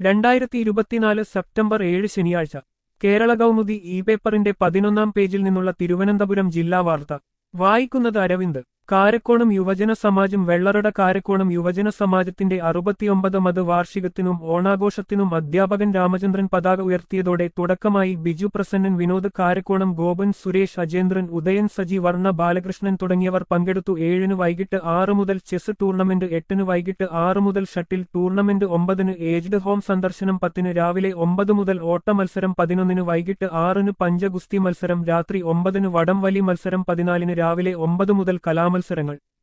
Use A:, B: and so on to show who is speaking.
A: രണ്ടായിരത്തി ഇരുപത്തിനാല് സെപ്റ്റംബർ ഏഴ് ശനിയാഴ്ച കേരള കൗമുദി ഇ പേപ്പറിന്റെ പതിനൊന്നാം പേജിൽ നിന്നുള്ള തിരുവനന്തപുരം ജില്ലാ വാർത്ത വായിക്കുന്നത് അരവിന്ദ് കാരക്കോണം യുവജന സമാജം വെള്ളറട കാരക്കോണം യുവജന സമാജത്തിന്റെ അറുപത്തിയൊമ്പതാമത് വാർഷികത്തിനും ഓണാഘോഷത്തിനും അധ്യാപകൻ രാമചന്ദ്രൻ പതാക ഉയർത്തിയതോടെ തുടക്കമായി ബിജു പ്രസന്നൻ വിനോദ് കാരക്കോണം ഗോപൻ സുരേഷ് അജേന്ദ്രൻ ഉദയൻ സജി വർണ്ണ ബാലകൃഷ്ണൻ തുടങ്ങിയവർ പങ്കെടുത്തു ഏഴിന് വൈകിട്ട് ആറ് മുതൽ ചെസ് ടൂർണമെന്റ് എട്ടിന് വൈകിട്ട് ആറ് മുതൽ ഷട്ടിൽ ടൂർണമെന്റ് ഒമ്പതിന് ഏജ്ഡ് ഹോം സന്ദർശനം പത്തിന് രാവിലെ ഒമ്പത് മുതൽ ഓട്ട മത്സരം പതിനൊന്നിന് വൈകിട്ട് ആറിന് പഞ്ചഗുസ്തി മത്സരം രാത്രി ഒമ്പതിന് വടംവലി മത്സരം പതിനാലിന് രാവിലെ ഒമ്പത് മുതൽ കലാമത്സരങ്ങൾ